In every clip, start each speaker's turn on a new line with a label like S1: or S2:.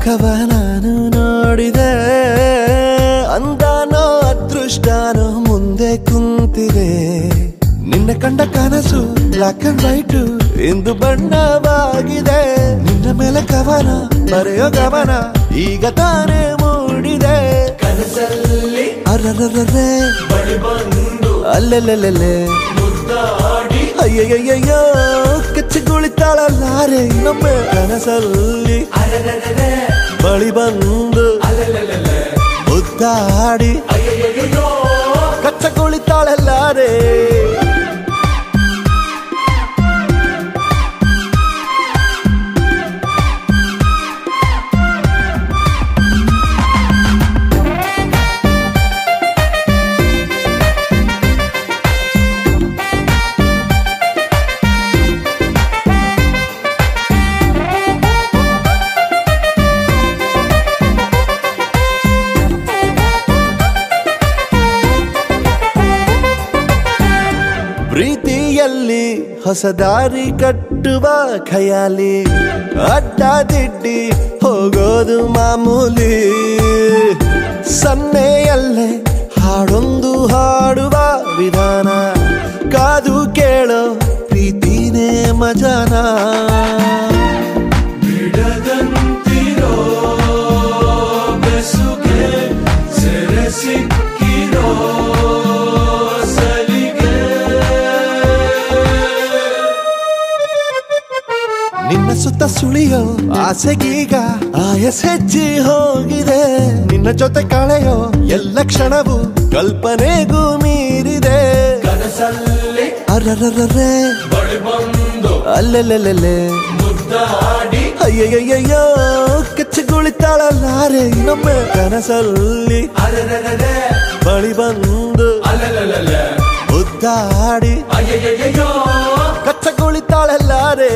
S1: ಮುಖವ ನಾನು ನೋಡಿದೆ ಅಂದಾನೋ ಅದೃಷ್ಟನೋ ಮುಂದೆ ಕುಂತಿದೆ ನಿನ್ನ ಕಂಡ ಕನಸು ಬ್ಲಾಕ್ ಅಂಡ್ ವೈಟ್ ಇಂದು ಬಣ್ಣವಾಗಿದೆ ನಿನ್ನ ಮೇಲೆ ಕವನ ಬರೆಯೋ ಗಮನ ಈಗ ತಾನೇ ಮೂಡಿದೆ
S2: ಕನಸಲ್ಲಿ
S1: ಅರರರರೆ
S2: ಬಳಿ ಬಂದು
S1: ಅಲ್ಲೆಲ್ಲೆಲ್ಲೆಲ್ಲೆ
S2: ಮುದ್ದಾಡಿ
S1: ಅಯ್ಯಯ್ಯಯ್ಯೋ ಕಚ್ಚಿಗುಳಿತಾಳಲ್ಲಾರೆ ಇನ್ನೊಮ್ಮೆ ಕನಸಲ್ಲಿ
S2: ಅರೆರೆರೆ
S1: ಬಳಿ ಬಂದು
S2: ಅಲೆಲೆಲೆಲೆ
S1: ಮುದ್ದಾಡಿ
S2: ಅಯ್ಯಯ್ಯಯ್ಯೋ
S1: ಕಚ್ಚಗುಳಿತಾಳಲ್ಲಾರೆ ಪ್ರೀತಿಯಲ್ಲಿ ಹೊಸ ದಾರಿ ಕಟ್ಟುವ ಖಯಾಲಿ ಅಡ್ಡ ದಿಡ್ಡಿ ಹೋಗೋದು ಮಾಮೂಲಿ ಸನ್ನೆಯಲ್ಲೇ ಹಾಡೊಂದು ಹಾಡುವ ವಿಧಾನ ಕಾದು ಕೇಳೋ ಪ್ರೀತಿನೇ ಮಜಾನ
S2: ಬಿಡದಂತಿರೋ ಬೆಸುಗೆ ಸೆರೆ ಸಿಕ್ಕಿರೋ ಸಲಿಗೆ
S1: ನಿನ್ನ ಸುತ್ತ ಸುಳಿಯೋ ಆಸೆಗೀಗ ಆಯಸ್ ಹೆಚ್ಚಿ ಹೋಗಿದೆ ನಿನ್ನ ಜೊತೆ ಕಳೆಯೋ ಎಲ್ಲ ಕ್ಷಣವು ಕಲ್ಪನೆಗೂ ಮೀರಿದೆ
S2: ಕನಸಲ್ಲಿ
S1: ಅರರರರೆ
S2: ಬಳಿ ಬಂದು
S1: ಅಲ್ಲೆಲ್ಲೆಲ್ಲೆಲ್ಲೆ
S2: ಮುದ್ದಾಡಿ
S1: ಅಯ್ಯಯ್ಯಯ್ಯೋ ಕಚ್ಚಗುಳಿತಾಳಲ್ಲಾರೆ ಇನ್ನೊಮ್ಮೆ ಕನಸಲ್ಲಿ
S2: ಅರೆರೆರೆ
S1: ಬಳಿ ಬಂದು
S2: ಅಲೆಲೆಲೆಲೆ
S1: ಮುದ್ದಾಡಿ
S2: ಅಯ್ಯಯ್ಯಯ್ಯೋ
S1: ಕಚ್ಚಗುಳಿತಾಳಲ್ಲಾರೆ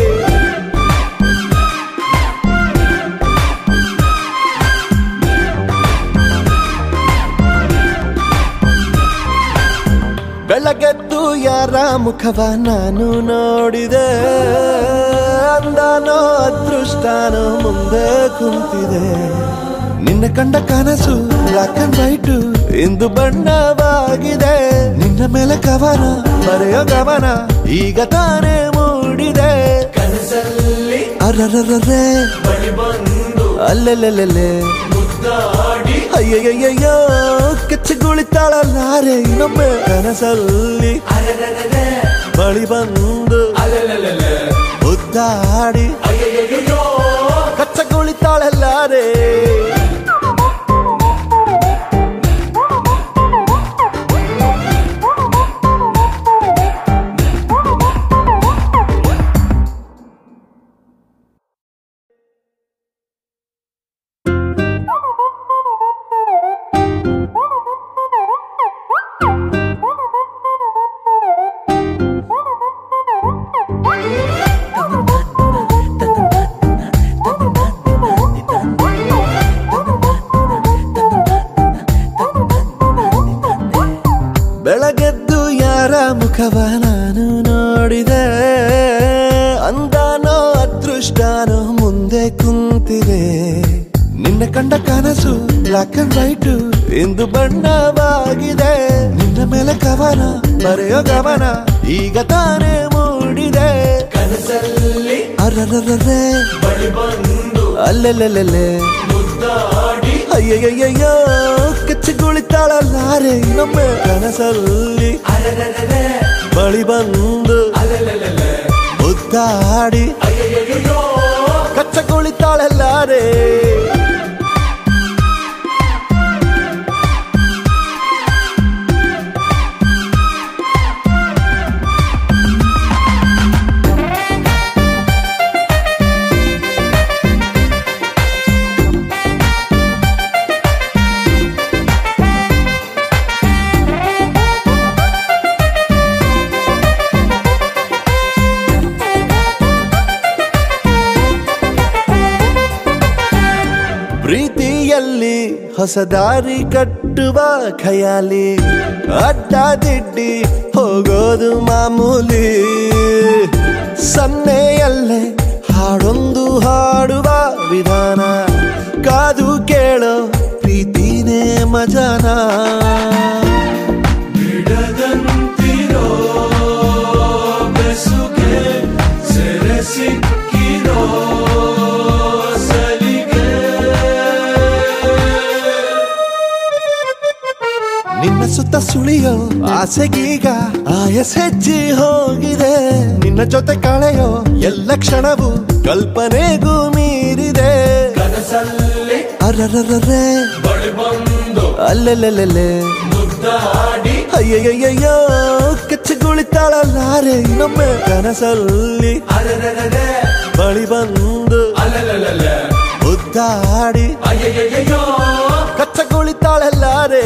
S1: ಬೆಳಗೆದ್ದು ಯಾರ ಮುಖವ ನಾನು ನೋಡಿದೆ ಅಂದಾನೋ ಅದೃಷ್ಟನೋ ಮುಂದೆ ಕುಂತಿದೆ ನಿನ್ನ ಕಂಡ ಕನಸು ಬ್ಲಾಕ್ ಅಂಡ್ ವೈಟ್ ಇಂದು ಬಣ್ಣವಾಗಿದೆ ನಿನ್ನ ಮೇಲೆ ಕವನ ಬರೆಯೋ ಗಮನ ಈಗ ತಾನೇ ಮೂಡಿದೆ
S2: ಕನಸಲ್ಲಿ
S1: ಅರರರರೆ
S2: ಬಳಿ ಬಂದು
S1: ಅಲ್ಲೆಲ್ಲೆಲ್ಲೆಲ್ಲೆ
S2: ಮುದ್ದಾಡಿ
S1: ಅಯ್ಯಯ್ಯಯ್ಯೋ ಕಚ್ಚಗುಳಿತಾಳಲ್ಲಾರೆ ಇನ್ನೊಮ್ಮೆ ಕನಸಲ್ಲಿ
S2: ಅರೆರೆರೆ
S1: ಬಳಿ ಬಂದು
S2: ಅಲೆಲೆಲೆಲೆ
S1: ಮುದ್ದಾಡಿ
S2: ಅಯ್ಯಯ್ಯಯ್ಯೋ
S1: ಕಚ್ಚಗುಳಿತಾಳಲ್ಲಾರೆ ಬೆಳಗೆದ್ದು ಯಾರ ಮುಖವ ನಾನು ನೋಡಿದೆ ಅಂದಾನೋ ಅದೃಷ್ಟನೋ ಮುಂದೆ ಕುಂತಿದೆ ನಿನ್ನ ಕಂಡ ಕನಸು ಬ್ಲಾಕ್ ಅಂಡ್ ವೈಟ್ ಇಂದು ಬಣ್ಣವಾಗಿದೆ ನಿನ್ನ ಮೇಲೆ ಕವನ ಬರೆಯೋ ಗಮನ ಈಗ ತಾನೇ ಮೂಡಿದೆ
S2: ಕನಸಲ್ಲಿ
S1: ಅರರರರೆ
S2: ಬಳಿ ಬಂದು
S1: ಅಲ್ಲೆಲ್ಲೆಲ್ಲೆಲ್ಲೆ
S2: ಮುದ್ದಾಡಿ
S1: ಅಯ್ಯಯ್ಯಯ್ಯೋ ಕಚ್ಚಗುಳಿತಾಳಲ್ಲಾರೆ ಇನ್ನೊಮ್ಮೆ ಕನಸಲ್ಲಿ
S2: ಅರೆರೆರೆ
S1: ಬಳಿ ಬಂದು
S2: ಅಲೆಲೆಲೆಲೆ
S1: ಮುದ್ದಾಡಿ
S2: ಅಯ್ಯಯ್ಯಯ್ಯೋ
S1: ಕಚ್ಚಗುಳಿತಾಳಲ್ಲಾರೆ ಪ್ರೀತಿಯಲ್ಲಿ ಹೊಸ ದಾರಿ ಕಟ್ಟುವ ಖಯಾಲಿ ಅಡ್ಡ ದಿಡ್ಡಿ ಹೋಗೋದು ಮಾಮೂಲಿ ಸನ್ನೆಯಲ್ಲೇ ಹಾಡೊಂದು ಹಾಡುವ ವಿಧಾನ ಕೇಳೋ ಪ್ರೀತಿನೇ ಮಜಾನ
S2: ಬಿಡದಂತಿರೋ ಬೆಸುಗೆ ಸೆರೆ ಸಿಕ್ಕಿರೋ ಸಲಿಗೆ
S1: ನಿನ್ನ ಸುತ್ತ ಸುಳಿಯೋ ಆಸೆಗೀಗ ಆಯಸ್ ಹೆಜ್ಜೆ ಹೋಗಿದೆ ನಿನ್ನ ಜೊತೆ ಕಳೆಯೋ ಎಲ್ಲ ಕ್ಷಣವು ಕಲ್ಪನೆಗೂ ಮೀರಿದೆ
S2: ಕನಸಲ್ಲಿ
S1: ಅರರರರೆ
S2: ಬಳಿ ಬಂದು
S1: ಅಲ್ಲೆಲ್ಲೆಲ್ಲೆಲ್ಲೆ
S2: ಮುದ್ದಾಡಿ
S1: ಅಯ್ಯಯ್ಯಯ್ಯೋ ಕಚ್ಚಗುಳಿತಾಳಲ್ಲಾರೆ ಇನ್ನೊಮ್ಮೆ ಕನಸಲ್ಲಿ
S2: ಅರರರರೆ
S1: ಬಳಿ ಬಂದು
S2: ಅಲ್ಲಲ್ಲಲ್ಲ
S1: ಉದ್ದಾಡಿ
S2: ಅಯ್ಯಯ್ಯಯ್ಯೋ
S1: ಕಚ್ಚಗುಳಿತಾಳಲ್ಲಾರೆ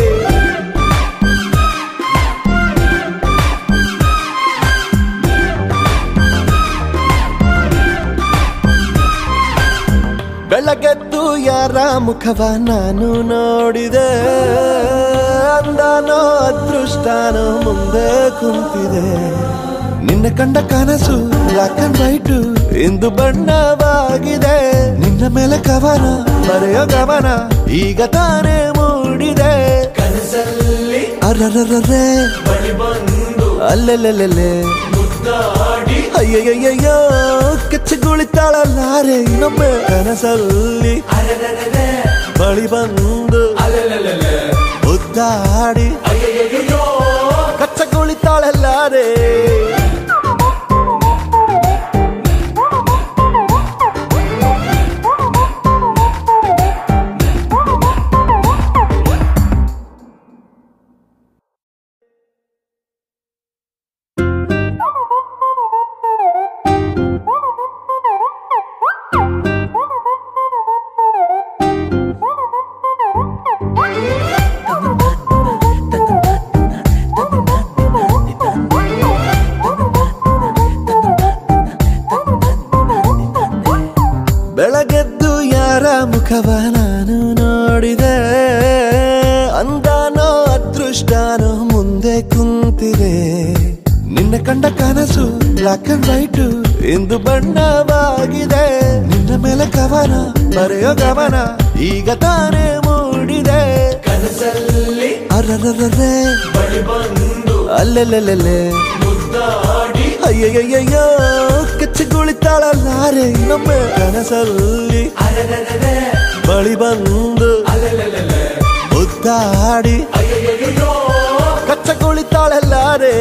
S1: ಬೆಳಗೆದ್ದು ಯಾರ ಮುಖವ ನಾನು ನೋಡಿದೆ ಅಂದಾನೋ ಅದೃಷ್ಟನೋ ಮುಂದೆ ಕುಂತಿದೆ ನಿನ್ನ ಕಂಡ ಕನಸು ಬ್ಲಾಕ್ ಅಂಡ್ ವೈಟ್ ಇಂದು ಬಣ್ಣವಾಗಿದೆ ನಿನ್ನ ಮೇಲೆ ಕವನ ಬರೆಯೋ ಗಮನ ಈಗ ತಾನೇ ಮೂಡಿದೆ
S2: ಕನಸಲ್ಲಿ
S1: ಅರರರರೆ
S2: ಬಳಿ ಬಂದು
S1: ಅಲ್ಲೆಲ್ಲೆಲ್ಲೆಲ್ಲೆ
S2: ಮುದ್ದಾಡಿ
S1: ಅಯ್ಯಯ್ಯಯ್ಯೋ ಕಚ್ಚಗುಳಿತಾಳಲ್ಲಾರೆ ಇನ್ನೊಮ್ಮೆ ಕನಸಲ್ಲಿ
S2: ಅರರರರೆ
S1: ಬಳಿ ಬಂದು
S2: ಅಲ್ಲಲ್ಲಲ್ಲ
S1: ಉದ್ದಾಡಿ
S2: ಅಯ್ಯಯ್ಯಯ್ಯೋ
S1: ಕಚ್ಚಗುಳಿತಾಳಲ್ಲಾರೆ ಬೆಳಗೆದ್ದು ಯಾರ ಮುಖವ ನಾನು ನೋಡಿದೆ ಅಂದಾನೋ ಅದೃಷ್ಟನೋ ಮುಂದೆ ಕುಂತಿದೆ ನಿನ್ನ ಕಂಡ ಕನಸು ಬ್ಲಾಕ್ ಅಂಡ್ ವೈಟ್ ಇಂದು ಬಣ್ಣವಾಗಿದೆ ನಿನ್ನ ಮೇಲೆ ಕವನ ಬರೆಯೋ ಗಮನ ಈಗ ತಾನೇ ಮೂಡಿದೆ
S2: ಕನಸಲ್ಲಿ
S1: ಅರರರರೆ
S2: ಬಳಿ ಬಂದು
S1: ಅಲ್ಲೆಲ್ಲೆಲ್ಲೆಲ್ಲೆ
S2: ಮುದ್ದಾಡಿ
S1: ಅಯ್ಯಯ್ಯಯ್ಯೋ ಕಚ್ಚಗುಳಿತಾಳಲ್ಲಾರೆ ಇನ್ನೊಮ್ಮೆ ಕನಸಲ್ಲಿ
S2: ಅರರರರೆ
S1: ಬಳಿ ಬಂದು
S2: ಅಲ್ಲಲ್ಲಲ್ಲ
S1: ಉದ್ದಾಡಿ
S2: ಅಯ್ಯಯ್ಯಯ್ಯೋ
S1: ಕಚ್ಚಗುಳಿತಾಳಲ್ಲಾರೆ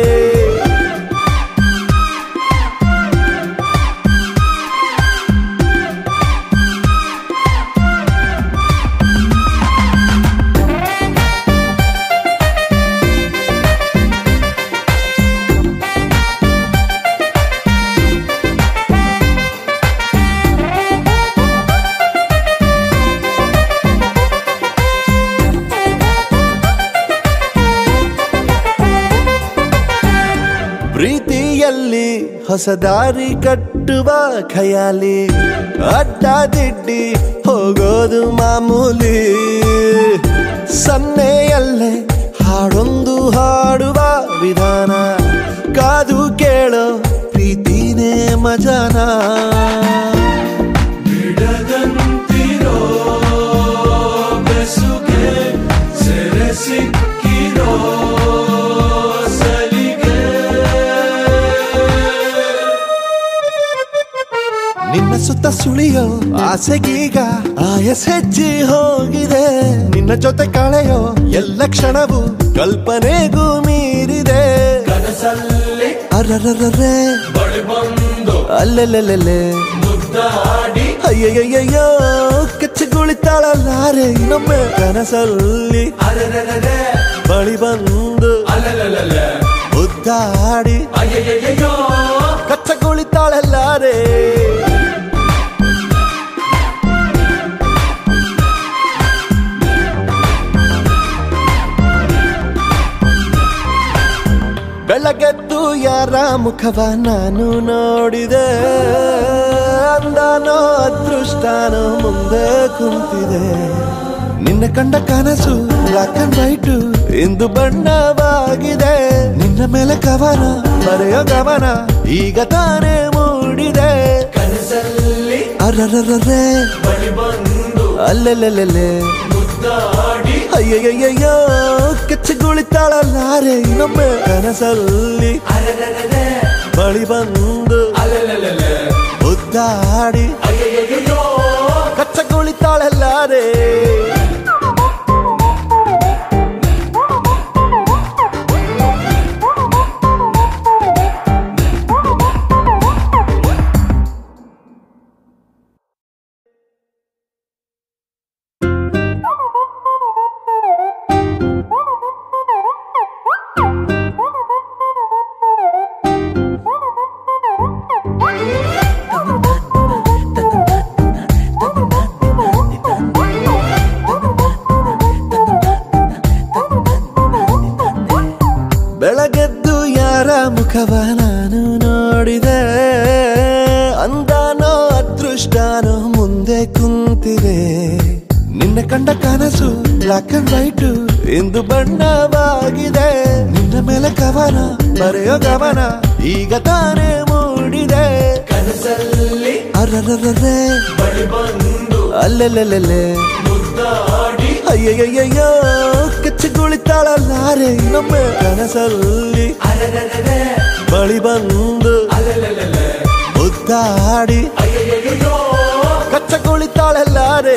S1: ಪ್ರೀತಿಯಲ್ಲಿ ಹೊಸ ದಾರಿ ಕಟ್ಟುವ ಖಯಾಲಿ ಅಡ್ಡದಿಡ್ಡಿ ಹೋಗೋದು ಮಾಮೂಲಿ ಸನ್ನೆಯಲ್ಲೇ ಹಾಡೊಂದು ಹಾಡುವ ವಿಧಾನ ಕಾದು ಕೇಳೋ ಪ್ರೀತಿನೇ ಮಜಾನ
S2: ಬಿಡದಂತಿರೋ ಬೆಸುಗೆ ಸೆರೆ ಸಿಕ್ಕಿರೋ ಸಲಿಗೆ
S1: ನಿನ್ನ ಸುತ್ತ ಸುಳಿಯೋ ಆಸೆಗೀಗ ಆಯಸ್ ಹೆಜ್ಜೆ ಹೋಗಿದೆ ನಿನ್ನ ಜೊತೆ ಕಳೆಯೋ ಎಲ್ಲ ಕ್ಷಣವು ಕಲ್ಪನೆಗೂ ಮೀರಿದೆ
S2: ಕನಸಲ್ಲಿ
S1: ಅರರರರೆ
S2: ಬಳಿ ಬಂದು
S1: ಅಲ್ಲೆಲ್ಲೆಲ್ಲೆಲ್ಲೆ
S2: ಮುದ್ದಾಡಿ
S1: ಅಯ್ಯಯ್ಯಯ್ಯೋ ಕಚ್ಚಗುಳಿತಾಳಲ್ಲಾರೆ ಇನ್ನೊಮ್ಮೆ ಕನಸಲ್ಲಿ
S2: ಅರರರರೆ
S1: ಬಳಿ ಬಂದು
S2: ಅಲ್ಲಲ್ಲಲ್ಲ
S1: ಉದ್ದಾಡಿ
S2: ಅಯ್ಯಯ್ಯಯ್ಯೋ
S1: ಕಚ್ಚಗುಳಿತಾಳಲ್ಲಾರೆ ಬೆಳಗೆದ್ದು ಯಾರ ಮುಖವ ನಾನು ನೋಡಿದೆ ಅಂದಾನೋ ಅದೃಷ್ಟನೋ ಮುಂದೆ ಕುಂತಿದೆ ನಿನ್ನ ಕಂಡ ಕನಸು ಬ್ಲಾಕ್ ಅಂಡ್ ವೈಟ್ ಇಂದು ಬಣ್ಣವಾಗಿದೆ ನಿನ್ನ ಮೇಲೆ ಕವನ ಬರೆಯೋ ಗಮನ ಈಗ ತಾನೇ ಮೂಡಿದೆ
S2: ಕನಸಲ್ಲಿ
S1: ಅರರರರೆ
S2: ಬಳಿ ಬಂದು
S1: ಅಲ್ಲೆಲ್ಲೆಲ್ಲೆ
S2: ಮುದ್ದಾಡಿ
S1: ಅಯ್ಯಯ್ಯಯ್ಯೋ ಕೆಚ್ಚಗುಳಿತಾಳಲ್ಲಾರೆ ಇನ್ನೊಮ್ಮೆ ಕನಸಲ್ಲಿ
S2: ಅರೆರೆರೆ
S1: ಬಳಿ ಬಂದು
S2: ಅಲೆಲೆಲೆಲೆ
S1: ಮುದ್ದಾಡಿ
S2: ಅಯ್ಯಯ್ಯಯ್ಯೋ
S1: ಕಚ್ಚಗುಳಿತಾಳಲ್ಲಾರೆ ಬೆಳಗೆದ್ದು ಯಾರ ಮುಖವ ನಾನು ನೋಡಿದೆ ಅಂದಾನೋ ಅದೃಷ್ಟನೋ ಮುಂದೆ ಕುಂತಿದೆ ನಿನ್ನ ಕಂಡ ಕನಸು ಬ್ಲಾಕ್ ಅಂಡ್ ವೈಟ್ ಇಂದು ಬಣ್ಣವಾಗಿದೆ ನಿನ್ನ ಮೇಲೆ ಕವನ ಬರೆಯೋ ಗಮನ ಈಗ ತಾನೇ ಮೂಡಿದೆ
S2: ಕನಸಲ್ಲಿ
S1: ಅರ್ರರ್ರರ್ರೆ
S2: ಬಳಿ ಬಂದು
S1: ಅಲ್ಲೆಲ್ಲೆಲ್ಲೆ
S2: ಮುದ್ದಾಡಿ
S1: ಅಯ್ಯಯ್ಯಯ್ಯೋ ಕೆಚ್ಚಗುಳಿತಾಳಲ್ಲಾರೆ ಇನ್ನೊಮ್ಮೆ ಕನಸಲ್ಲಿ
S2: ಅರೆರೆರೆ
S1: ಬಳಿ ಬಂದು
S2: ಅಲೆಲೆಲೆಲೆ
S1: ಮುದ್ದಾಡಿ
S2: ಅಯ್ಯಯ್ಯಯ್ಯೋ
S1: ಕಚ್ಚಗುಳಿತಾಳಲ್ಲಾರೆ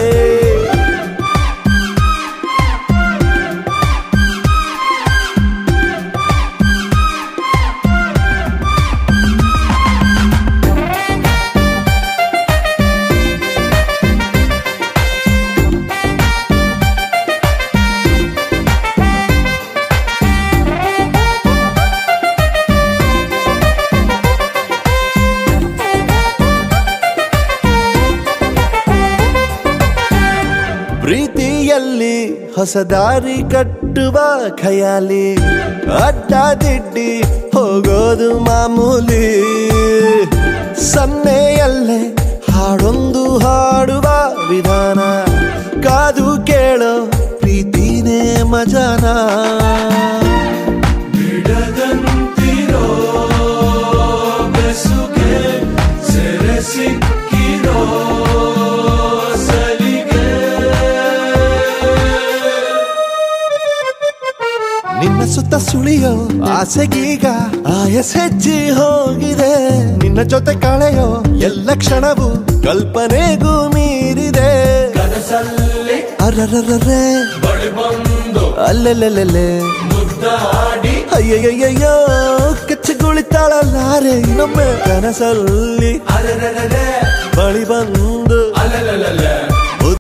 S1: ಪ್ರೀತಿಯಲ್ಲಿ ಹೊಸ ದಾರಿ ಕಟ್ಟುವ ಖಯಾಲಿ ಅಡ್ಡ ದಿಡ್ಡಿ ಹೋಗೋದು ಮಾಮೂಲಿ ಸನ್ನೆಯಲ್ಲೇ ಹಾಡೊಂದು ಹಾಡುವ ವಿಧಾನ ಕಾದು ಕೇಳೋ ಪ್ರೀತಿನೇ ಮಜಾನ
S2: ಬಿಡದಂತಿರೋ ಬೆಸುಗೆ ಸೆರೆ ಸಿಕ್ಕಿರೋ ಸಲಿಗೆ
S1: ನಿನ್ನ ಸುತ್ತ ಸುಳಿಯೋ ಆಸೆಗೀಗ ಆಯಸ್ ಹೆಚ್ಚಿ ಹೋಗಿದೆ ನಿನ್ನ ಜೊತೆ ಕಳೆಯೋ ಎಲ್ಲ ಕ್ಷಣವು ಕಲ್ಪನೆಗೂ ಮೀರಿದೆ
S2: ಕನಸಲ್ಲಿ
S1: ಅರ್ರರ್ರರ್ರೆ
S2: ಬಳಿ ಬಂದು
S1: ಅಲ್ಲೆಲ್ಲೆಲ್ಲೆ
S2: ಮುದ್ದಾಡಿ
S1: ಅಯ್ಯಯ್ಯಯ್ಯೋ ಕೆಚ್ಚಗುಳಿತಾಳಲ್ಲಾರೆ ಇನ್ನೊಮ್ಮೆ ಕನಸಲ್ಲಿ
S2: ಅರೆರೆರೆ
S1: ಬಳಿ ಬಂದು
S2: ಅಲೆಲೆಲೆಲೆ